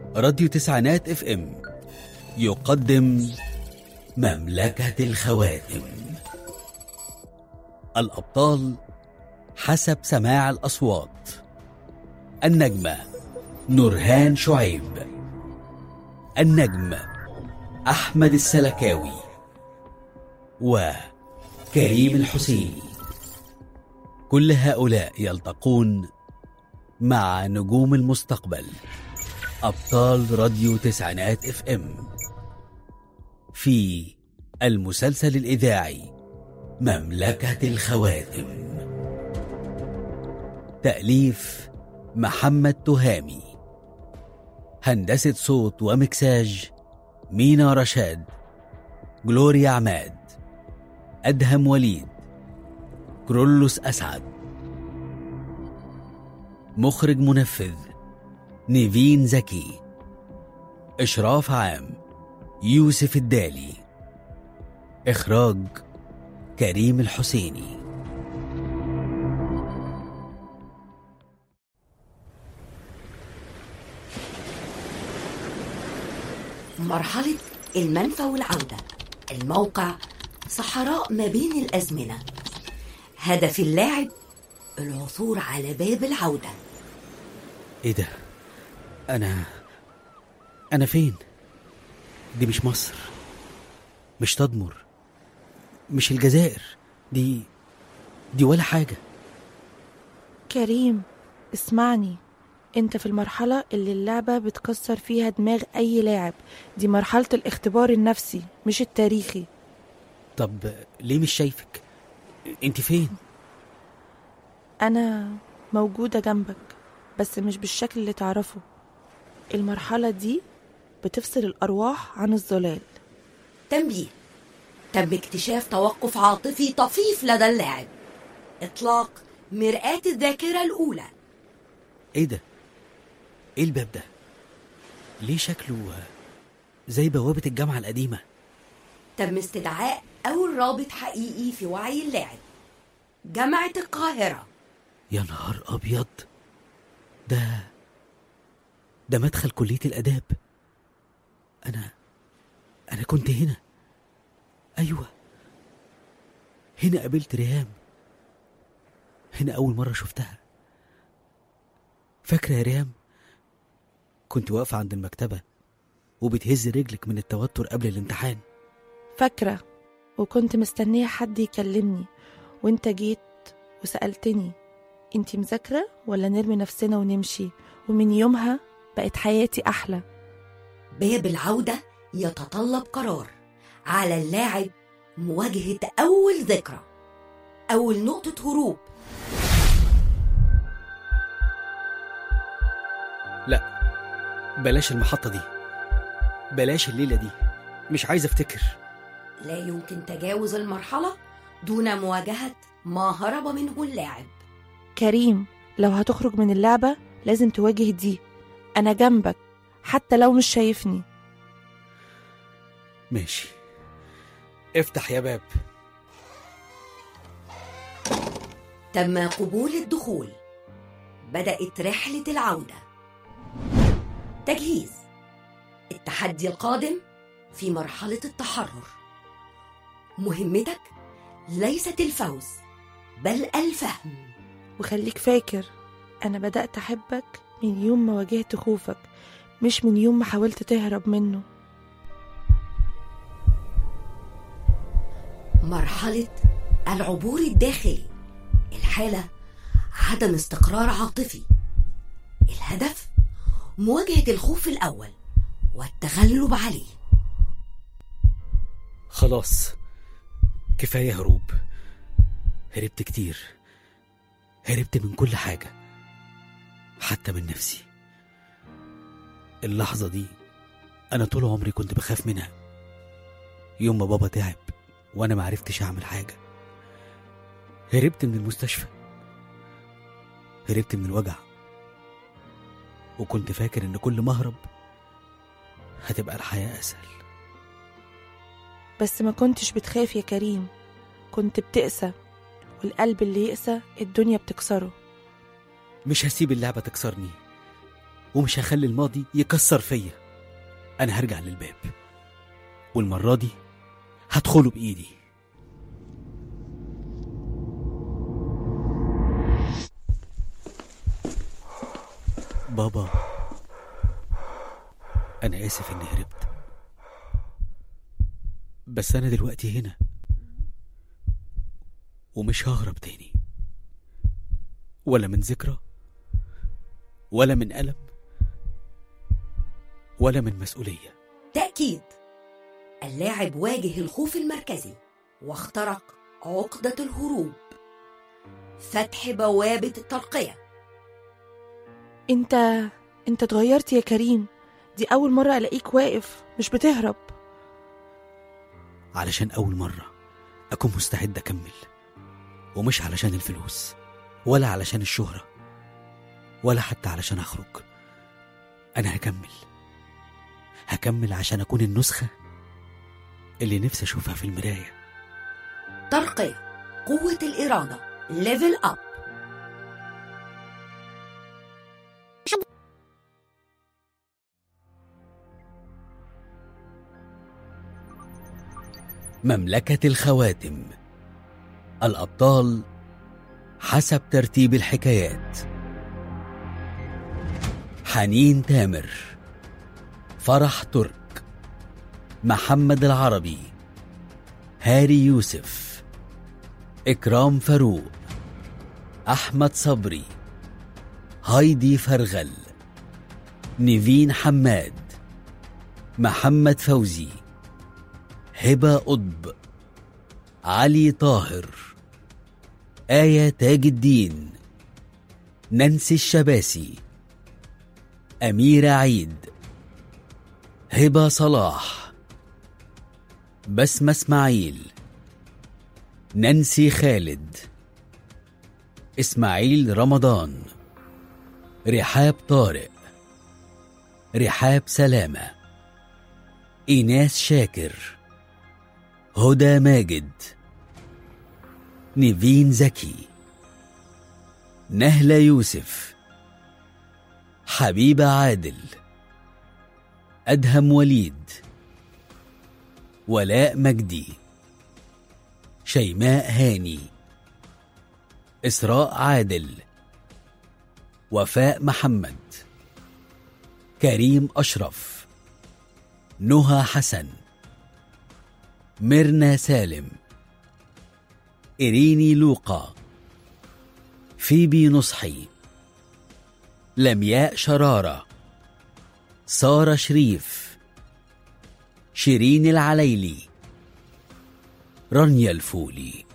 راديو تسعينات اف ام يقدم مملكة الخواتم الأبطال حسب سماع الأصوات النجمة نورهان شعيب النجم أحمد السلكاوي وكريم الحسيني كل هؤلاء يلتقون مع نجوم المستقبل أبطال راديو تسعينات اف ام في المسلسل الإذاعي مملكة الخواتم تأليف محمد تهامي هندسة صوت ومكساج مينا رشاد جلوريا عماد أدهم وليد كرولوس أسعد مخرج منفذ نيفين زكي إشراف عام يوسف الدالي إخراج كريم الحسيني مرحلة المنفى والعودة الموقع صحراء ما بين الأزمنة هدف اللاعب العثور على باب العودة إيه ده؟ أنا أنا فين؟ دي مش مصر مش تدمر مش الجزائر دي دي ولا حاجة كريم اسمعني انت في المرحلة اللي اللعبة بتكسر فيها دماغ اي لاعب دي مرحلة الاختبار النفسي مش التاريخي طب ليه مش شايفك؟ انت فين؟ انا موجودة جنبك بس مش بالشكل اللي تعرفه المرحلة دي بتفصل الارواح عن الظلال تنبيه تم اكتشاف توقف عاطفي طفيف لدى اللاعب إطلاق مرآة الذاكرة الأولى ايه ده؟ ايه الباب ده؟ ليه شكله زي بوابة الجامعة القديمة؟ تم استدعاء أول رابط حقيقي في وعي اللاعب جامعة القاهرة يا نهار أبيض ده ده مدخل كلية الآداب أنا أنا كنت هنا أيوة هنا قابلت ريهام هنا أول مرة شفتها فاكرة يا ريهام كنت واقفة عند المكتبة وبتهز رجلك من التوتر قبل الامتحان فاكرة وكنت مستنية حد يكلمني وانت جيت وسألتني انتي مذاكرة ولا نرمي نفسنا ونمشي ومن يومها بقت حياتي أحلى باب العودة يتطلب قرار على اللاعب مواجهة أول ذكرى أول نقطة هروب لا بلاش المحطة دي بلاش الليلة دي مش عايز افتكر لا يمكن تجاوز المرحلة دون مواجهة ما هرب منه اللاعب كريم لو هتخرج من اللعبة لازم تواجه دي أنا جنبك حتى لو مش شايفني ماشي افتح يا باب تم قبول الدخول بدأت رحلة العودة تجهيز التحدي القادم في مرحلة التحرر مهمتك ليست الفوز بل الفهم وخليك فاكر أنا بدأت أحبك من يوم ما واجهت خوفك مش من يوم ما حاولت تهرب منه مرحلة العبور الداخلي الحالة عدم استقرار عاطفي الهدف مواجهة الخوف الأول والتغلب عليه خلاص كفاية هروب هربت كتير هربت من كل حاجة حتى من نفسي اللحظة دي أنا طول عمري كنت بخاف منها يوم ما بابا تعب وأنا معرفتش أعمل حاجة هربت من المستشفى هربت من الوجع وكنت فاكر إن كل ما أهرب هتبقى الحياة أسهل بس ما كنتش بتخاف يا كريم كنت بتقسى والقلب اللي يقسى الدنيا بتكسره مش هسيب اللعبة تكسرني ومش هخلي الماضي يكسر فيا انا هرجع للباب والمرة دي هدخله بإيدي بابا أنا آسف إني هربت بس أنا دلوقتي هنا ومش ههرب تاني ولا من ذكرى ولا من ألم ولا من مسؤولية تأكيد اللاعب واجه الخوف المركزي واخترق عقدة الهروب فتح بوابة الترقية انت انت اتغيرت يا كريم دي اول مرة الاقيك واقف مش بتهرب علشان أول مرة أكون مستعد أكمل ومش علشان الفلوس ولا علشان الشهرة ولا حتى علشان أخرج أنا هكمل هكمل عشان أكون النسخة اللي نفسي أشوفها في المراية ترقية قوة الإرادة ليفل أب مملكة الخواتم الأبطال حسب ترتيب الحكايات حنين تامر فرح ترك محمد العربي هاري يوسف إكرام فاروق أحمد صبري هايدي فرغل نيفين حماد محمد فوزي هبة قطب علي طاهر آية تاج الدين نانسي الشباسي أميرة عيد هبة صلاح بسمة اسماعيل نانسي خالد إسماعيل رمضان رحاب طارق رحاب سلامة إيناس شاكر هدى ماجد نيفين زكي نهلة يوسف حبيبة عادل أدهم وليد ولاء مجدي شيماء هاني إسراء عادل وفاء محمد كريم أشرف نهى حسن ميرنا سالم إريني لوقا فيبي نصحي لمياء شرارة سارة شريف شيرين العليلي رانيا الفولي